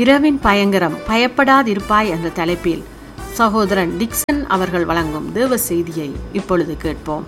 இரவின் பயங்கரம் பயப்படாதிருப்பாய் என்ற தலைப்பில் சகோதரன் டிக்சன் அவர்கள் வழங்கும் தேவ செய்தியை இப்பொழுது கேட்போம்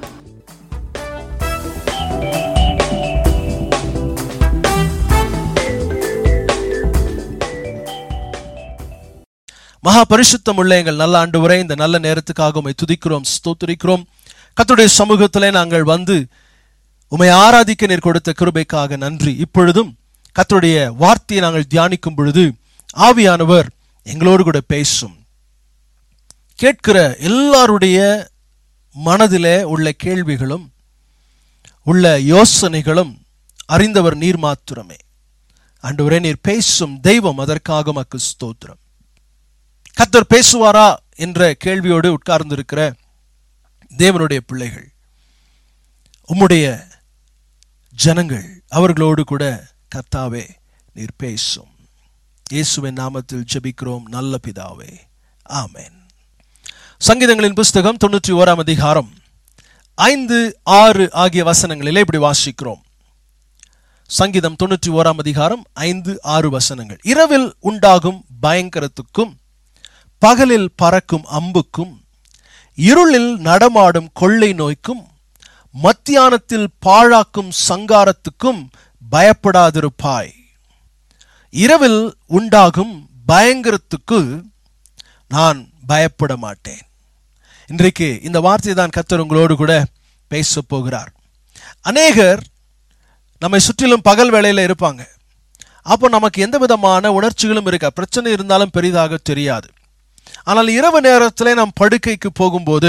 மகா பரிசுத்தம் உள்ள எங்கள் நல்ல ஆண்டு இந்த நல்ல நேரத்துக்காக உமை துதிக்கிறோம் ஸ்தோத்திரிக்கிறோம் கர்த்தருடைய சமூகத்திலே நாங்கள் வந்து உமை ஆராதிக்க நீர் கொடுத்த கிருபைக்காக நன்றி இப்பொழுதும் கர்த்தருடைய வார்த்தையை நாங்கள் தியானிக்கும் பொழுது ஆவியானவர் எங்களோடு கூட பேசும் கேட்கிற எல்லாருடைய மனதிலே உள்ள கேள்விகளும் உள்ள யோசனைகளும் அறிந்தவர் நீர் மாத்திரமே ஆண்டவரே நீர் பேசும் தெய்வம் அதற்காக மக்கு ஸ்தோத்திரம் கத்தர் பேசுவாரா என்ற கேள்வியோடு உட்கார்ந்திருக்கிற தேவனுடைய பிள்ளைகள் உம்முடைய ஜனங்கள் அவர்களோடு கூட கர்த்தாவே நீர் பேசும் இயேசுவின் நாமத்தில் ஜெபிக்கிறோம் நல்ல பிதாவே ஆமென் சங்கீதங்களின் புஸ்தகம் தொண்ணூற்றி ஓராம் அதிகாரம் ஐந்து ஆறு ஆகிய வசனங்களிலே இப்படி வாசிக்கிறோம் சங்கீதம் தொண்ணூற்றி ஓராம் அதிகாரம் ஐந்து ஆறு வசனங்கள் இரவில் உண்டாகும் பயங்கரத்துக்கும் பகலில் பறக்கும் அம்புக்கும் இருளில் நடமாடும் கொள்ளை நோய்க்கும் மத்தியானத்தில் பாழாக்கும் சங்காரத்துக்கும் பயப்படாதிருப்பாய் இரவில் உண்டாகும் பயங்கரத்துக்கு நான் பயப்பட மாட்டேன் இன்றைக்கு இந்த வார்த்தையை தான் கத்தர் உங்களோடு கூட பேச போகிறார் அநேகர் நம்மை சுற்றிலும் பகல் வேளையில இருப்பாங்க அப்போ நமக்கு எந்த விதமான உணர்ச்சிகளும் இருக்கா பிரச்சனை இருந்தாலும் பெரிதாக தெரியாது ஆனால் இரவு நேரத்தில் நாம் படுக்கைக்கு போகும்போது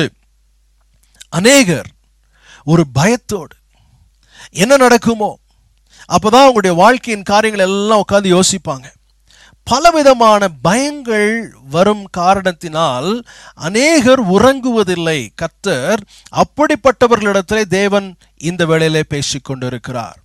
அநேகர் ஒரு பயத்தோடு என்ன நடக்குமோ அப்போதான் அவங்களுடைய வாழ்க்கையின் காரியங்கள் எல்லாம் உட்கார்ந்து யோசிப்பாங்க பலவிதமான பயங்கள் வரும் காரணத்தினால் அநேகர் உறங்குவதில்லை கத்தர் அப்படிப்பட்டவர்களிடத்திலே தேவன் இந்த வேளையிலே பேசிக் கொண்டிருக்கிறார்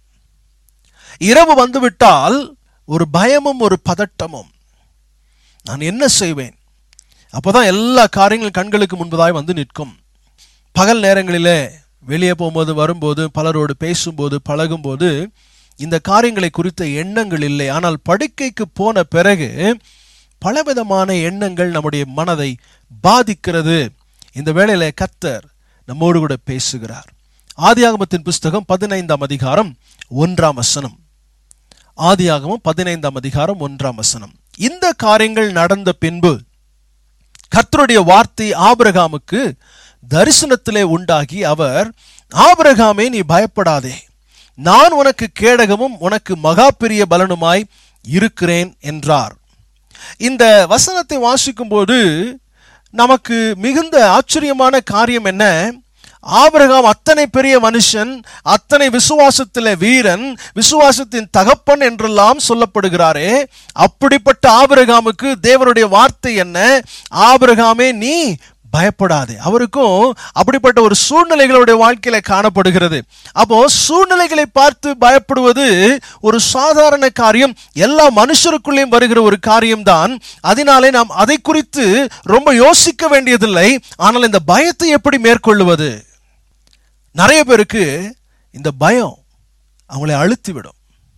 இரவு வந்துவிட்டால் ஒரு பயமும் ஒரு பதட்டமும் நான் என்ன செய்வேன் அப்போதான் எல்லா காரியங்களும் கண்களுக்கு முன்பதாய் வந்து நிற்கும் பகல் நேரங்களிலே வெளியே போகும்போது வரும்போது பலரோடு பேசும்போது பழகும்போது இந்த காரியங்களை குறித்த எண்ணங்கள் இல்லை ஆனால் படுக்கைக்கு போன பிறகு பலவிதமான எண்ணங்கள் நம்முடைய மனதை பாதிக்கிறது இந்த வேளையில கத்தர் நம்மோடு கூட பேசுகிறார் ஆதியாகமத்தின் புஸ்தகம் பதினைந்தாம் அதிகாரம் ஒன்றாம் வசனம் ஆதியாகமம் பதினைந்தாம் அதிகாரம் ஒன்றாம் வசனம் இந்த காரியங்கள் நடந்த பின்பு கர்த்தருடைய வார்த்தை ஆபிரகாமுக்கு தரிசனத்திலே உண்டாகி அவர் ஆபிரகாமே நீ பயப்படாதே நான் உனக்கு கேடகமும் உனக்கு மகா பெரிய பலனுமாய் இருக்கிறேன் என்றார் இந்த வசனத்தை வாசிக்கும்போது நமக்கு மிகுந்த ஆச்சரியமான காரியம் என்ன ஆபிரகாம் அத்தனை பெரிய மனுஷன் அத்தனை விசுவாசத்தில வீரன் விசுவாசத்தின் தகப்பன் என்றெல்லாம் சொல்லப்படுகிறாரே அப்படிப்பட்ட ஆபிரகாமுக்கு தேவனுடைய வார்த்தை என்ன ஆபிரகாமே நீ பயப்படாதே அவருக்கும் அப்படிப்பட்ட ஒரு சூழ்நிலைகளுடைய வாழ்க்கையில காணப்படுகிறது அப்போ சூழ்நிலைகளை பார்த்து பயப்படுவது ஒரு சாதாரண காரியம் எல்லா மனுஷருக்குள்ளேயும் வருகிற ஒரு காரியம்தான் அதனாலே நாம் அதை குறித்து ரொம்ப யோசிக்க வேண்டியதில்லை ஆனால் இந்த பயத்தை எப்படி மேற்கொள்ளுவது நிறைய பேருக்கு இந்த பயம் அவங்களை அழுத்தி விடும்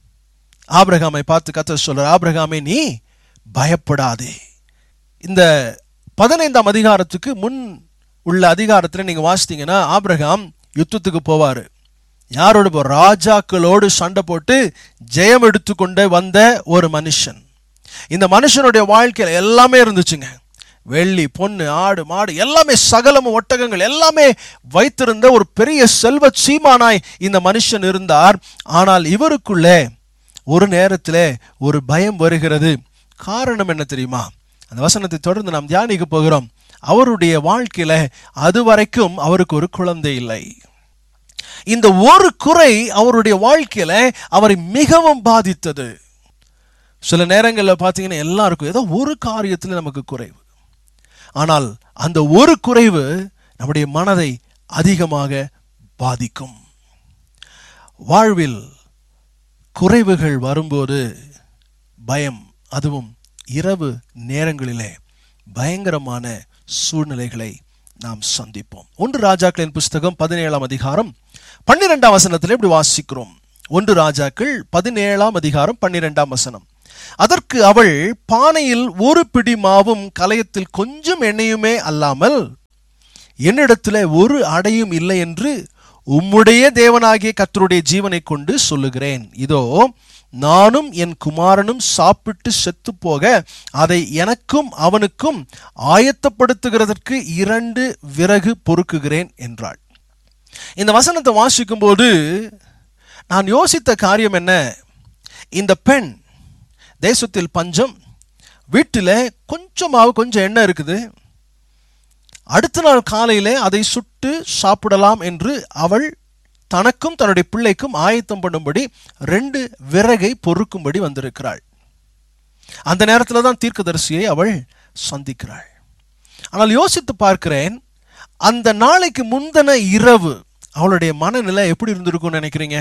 ஆபிரகாமை பார்த்து கத்த சொல்ற ஆபிரகாமே நீ பயப்படாதே இந்த பதினைந்தாம் அதிகாரத்துக்கு முன் உள்ள அதிகாரத்தில் நீங்க வாசித்தீங்கன்னா ஆபிரகாம் யுத்தத்துக்கு போவாரு யாரோடு போ ராஜாக்களோடு சண்டை போட்டு ஜெயம் எடுத்துக்கொண்டு வந்த ஒரு மனுஷன் இந்த மனுஷனுடைய வாழ்க்கையில் எல்லாமே இருந்துச்சுங்க வெள்ளி பொண்ணு ஆடு மாடு எல்லாமே சகலமும் ஒட்டகங்கள் எல்லாமே வைத்திருந்த ஒரு பெரிய செல்வ சீமானாய் இந்த மனுஷன் இருந்தார் ஆனால் இவருக்குள்ளே ஒரு நேரத்தில் ஒரு பயம் வருகிறது காரணம் என்ன தெரியுமா அந்த வசனத்தை தொடர்ந்து நாம் தியானிக்க போகிறோம் அவருடைய வாழ்க்கையில அதுவரைக்கும் அவருக்கு ஒரு குழந்தை இல்லை இந்த ஒரு குறை அவருடைய வாழ்க்கையில அவரை மிகவும் பாதித்தது சில நேரங்களில் பார்த்தீங்கன்னா எல்லாருக்கும் ஏதோ ஒரு காரியத்தில் நமக்கு குறைவு ஆனால் அந்த ஒரு குறைவு நம்முடைய மனதை அதிகமாக பாதிக்கும் வாழ்வில் குறைவுகள் வரும்போது பயம் அதுவும் இரவு நேரங்களிலே பயங்கரமான சூழ்நிலைகளை நாம் சந்திப்போம் ஒன்று ராஜாக்களின் புஸ்தகம் பதினேழாம் அதிகாரம் பன்னிரெண்டாம் வசனத்தில் இப்படி வாசிக்கிறோம் ஒன்று ராஜாக்கள் பதினேழாம் அதிகாரம் பன்னிரெண்டாம் வசனம் அதற்கு அவள் பானையில் ஒரு பிடி மாவும் கலயத்தில் கொஞ்சம் எண்ணெயுமே அல்லாமல் என்னிடத்தில் ஒரு அடையும் இல்லை என்று உம்முடைய தேவனாகிய கர்த்தருடைய ஜீவனை கொண்டு சொல்லுகிறேன் இதோ நானும் என் குமாரனும் சாப்பிட்டு செத்து போக அதை எனக்கும் அவனுக்கும் ஆயத்தப்படுத்துகிறதற்கு இரண்டு விறகு பொறுக்குகிறேன் என்றாள் இந்த வசனத்தை வாசிக்கும்போது நான் யோசித்த காரியம் என்ன இந்த பெண் தேசத்தில் பஞ்சம் வீட்டில் கொஞ்சமாவது கொஞ்சம் எண்ணெய் இருக்குது அடுத்த நாள் காலையிலே அதை சுட்டு சாப்பிடலாம் என்று அவள் தனக்கும் தன்னுடைய பிள்ளைக்கும் ஆயத்தம் பண்ணும்படி ரெண்டு விறகை பொறுக்கும்படி வந்திருக்கிறாள் அந்த நேரத்தில் தான் தீர்க்கதரிசியை அவள் சந்திக்கிறாள் ஆனால் யோசித்து பார்க்கிறேன் அந்த நாளைக்கு முந்தின இரவு அவளுடைய மனநிலை எப்படி இருந்திருக்கும்னு நினைக்கிறீங்க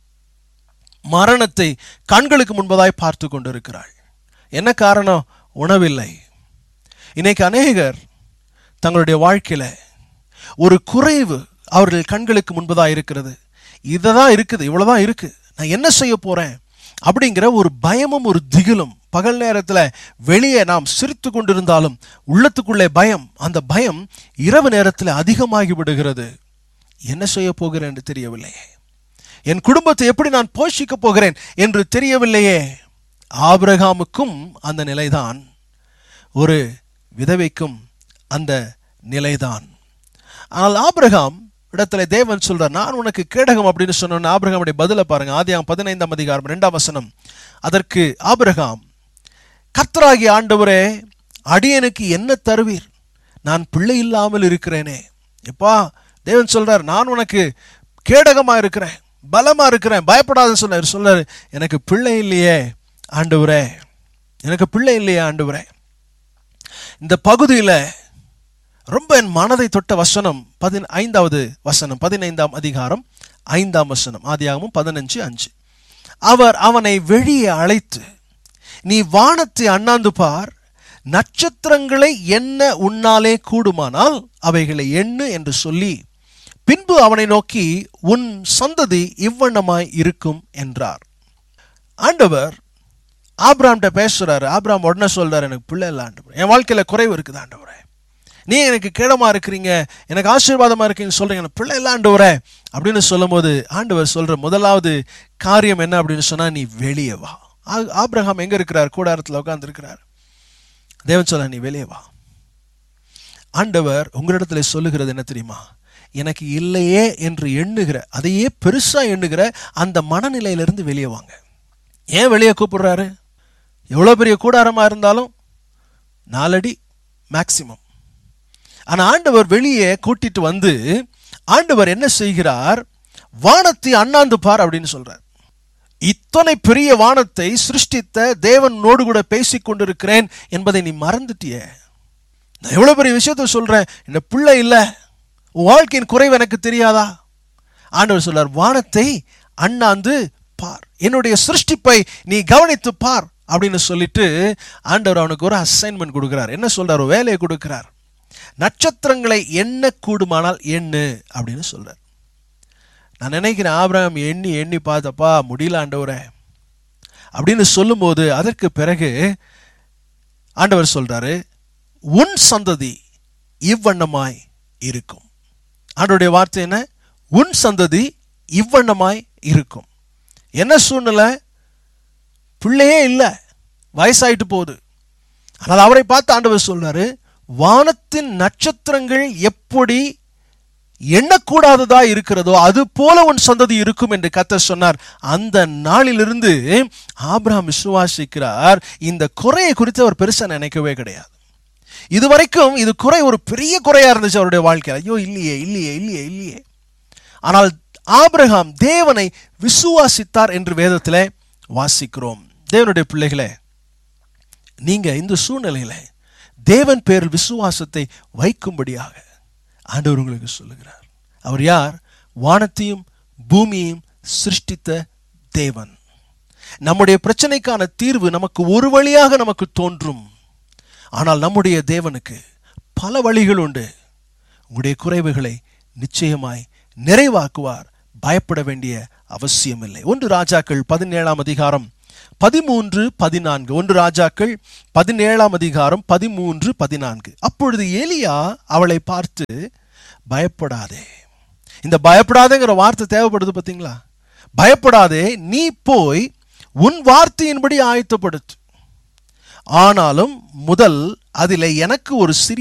மரணத்தை கண்களுக்கு முன்பதாய் பார்த்து கொண்டிருக்கிறாள் என்ன காரணம் உணவில்லை இன்னைக்கு அநேகர் தங்களுடைய வாழ்க்கையில ஒரு குறைவு அவர்கள் கண்களுக்கு முன்பதாக இருக்கிறது இதுதான் இருக்குது இவ்வளவுதான் இருக்கு நான் என்ன செய்ய போறேன் அப்படிங்கிற ஒரு பயமும் ஒரு திகிலும் பகல் நேரத்தில் வெளியே நாம் சிரித்து கொண்டிருந்தாலும் உள்ளத்துக்குள்ளே பயம் அந்த பயம் இரவு நேரத்தில் அதிகமாகி விடுகிறது என்ன செய்ய போகிறேன் என்று தெரியவில்லையே என் குடும்பத்தை எப்படி நான் போஷிக்க போகிறேன் என்று தெரியவில்லையே ஆபிரகாமுக்கும் அந்த நிலைதான் ஒரு விதவைக்கும் அந்த நிலைதான் ஆனால் ஆபிரகாம் இடத்துல தேவன் சொல்றார் நான் உனக்கு கேடகம் அப்படின்னு சொன்ன ஆபிரகாமுடைய பதில பாருங்க ஆதியாம் பதினைந்தாம் அதிகாரம் இரண்டாம் வசனம் அதற்கு ஆபிரகாம் கர்த்தராகிய ஆண்டவரே அடியனுக்கு என்ன தருவீர் நான் பிள்ளை இல்லாமல் இருக்கிறேனே எப்பா தேவன் சொல்றார் நான் உனக்கு கேடகமா இருக்கிறேன் பலமா இருக்கிறேன் பயப்படாதுன்னு சொன்னார் சொன்னார் எனக்கு பிள்ளை இல்லையே ஆண்டவரே எனக்கு பிள்ளை இல்லையே ஆண்டவரே இந்த பகுதியில் ரொம்ப என் மனதை தொட்ட வசனம் பதின் ஐந்தாவது வசனம் பதினைந்தாம் அதிகாரம் ஐந்தாம் வசனம் ஆதியாகமும் பதினஞ்சு அஞ்சு அவர் அவனை வெளியே அழைத்து நீ வானத்தை அண்ணாந்து பார் நட்சத்திரங்களை என்ன உன்னாலே கூடுமானால் அவைகளை எண்ணு என்று சொல்லி பின்பு அவனை நோக்கி உன் சந்ததி இவ்வண்ணமாய் இருக்கும் என்றார் ஆண்டவர் ஆப்ராம்கிட்ட பேசுறாரு ஆப்ராம் உடனே சொல்றாரு எனக்கு பிள்ளை இல்லை ஆண்டவர் என் வாழ்க்கையில குறைவு இருக்குது ஆண்டவரே நீ எனக்கு கேடமா இருக்கிறீங்க எனக்கு ஆசீர்வாதமா இருக்கீங்கன்னு சொல்றீங்க எனக்கு பிள்ளை இல்லை ஆண்டவரே அப்படின்னு சொல்லும்போது ஆண்டவர் சொல்ற முதலாவது காரியம் என்ன அப்படின்னு சொன்னா நீ வெளியே வா ஆ- ஆபிரகாம் எங்க இருக்கிறார் கூடாரத்தில் உட்கார்ந்து இருக்கிறார் தேவன் சொல்ல நீ வெளியே வா ஆண்டவர் உங்களிடத்துல சொல்லுகிறது என்ன தெரியுமா எனக்கு இல்லையே என்று எண்ணுகிற அதையே பெருசா எண்ணுகிற அந்த மனநிலையிலிருந்து வெளியே வாங்க ஏன் வெளியே கூப்பிடுறாரு எவ்வளோ பெரிய கூடாரமா இருந்தாலும் நாலடி மேக்சிமம் ஆனா ஆண்டவர் வெளியே கூட்டிட்டு வந்து ஆண்டவர் என்ன செய்கிறார் வானத்தை அண்ணாந்து பார் அப்படின்னு சொல்றார் இத்தனை பெரிய வானத்தை சிருஷ்டித்த தேவனோடு கூட பேசிக் கொண்டிருக்கிறேன் என்பதை நீ மறந்துட்டியே நான் எவ்வளவு பெரிய விஷயத்த சொல்றேன் இந்த பிள்ளை இல்ல உன் வாழ்க்கையின் குறைவு எனக்கு தெரியாதா ஆண்டவர் சொல்றார் வானத்தை அண்ணாந்து பார் என்னுடைய சிருஷ்டிப்பை நீ கவனித்து பார் அப்படின்னு சொல்லிட்டு ஆண்டவர் அவனுக்கு ஒரு அசைன்மெண்ட் கொடுக்கிறார் என்ன சொல்றார் ஒரு வேலையை கொடுக்கிறார் நட்சத்திரங்களை எண்ண கூடுமானால் எண்ணு அப்படின்னு சொல்றார் நான் நினைக்கிறேன் ஆபிரகாம் எண்ணி எண்ணி பார்த்தப்பா முடியல ஆண்டவரே அப்படின்னு சொல்லும்போது அதற்கு பிறகு ஆண்டவர் சொல்றாரு உன் சந்ததி இவ்வண்ணமாய் இருக்கும் ஆண்டவருடைய வார்த்தை என்ன உன் சந்ததி இவ்வண்ணமாய் இருக்கும் என்ன சூழ்நிலை பிள்ளையே இல்லை வயசாயிட்டு போகுது ஆனால் அவரை பார்த்து ஆண்டவர் சொல்றாரு வானத்தின் நட்சத்திரங்கள் எப்படி எண்ணக்கூடாததா இருக்கிறதோ அது போல உன் சந்ததி இருக்கும் என்று கர்த்தர் சொன்னார் அந்த நாளிலிருந்து ஆபிரகாம் விசுவாசிக்கிறார் இந்த குறையை குறித்து அவர் பெருசா நினைக்கவே கிடையாது இதுவரைக்கும் இது குறை ஒரு பெரிய குறையா இருந்துச்சு அவருடைய வாழ்க்கையில் ஐயோ இல்லையே இல்லையே இல்லையே இல்லையே ஆனால் ஆபிரகாம் தேவனை விசுவாசித்தார் என்று வேதத்திலே வாசிக்கிறோம் தேவனுடைய பிள்ளைகளே நீங்க இந்த சூழ்நிலையில தேவன் பேரில் விசுவாசத்தை வைக்கும்படியாக ஆண்டவர் உங்களுக்கு சொல்லுகிறார் அவர் யார் வானத்தையும் பூமியையும் சிருஷ்டித்த தேவன் நம்முடைய பிரச்சனைக்கான தீர்வு நமக்கு ஒரு வழியாக நமக்கு தோன்றும் ஆனால் நம்முடைய தேவனுக்கு பல வழிகள் உண்டு உங்களுடைய குறைவுகளை நிச்சயமாய் நிறைவாக்குவார் பயப்பட வேண்டிய அவசியமில்லை ஒன்று ராஜாக்கள் பதினேழாம் அதிகாரம் பதிமூன்று பதினான்கு ஒன்று ராஜாக்கள் பதினேழாம் அதிகாரம் பதிமூன்று பதினான்கு அப்பொழுது ஏலியா அவளை பார்த்து பயப்படாதே இந்த பயப்படாதேங்கிற வார்த்தை தேவைப்படுது பார்த்தீங்களா பயப்படாதே நீ போய் உன் வார்த்தையின்படி ஆயத்தப்படுத்து ஆனாலும் முதல் அதில் எனக்கு ஒரு சிறிய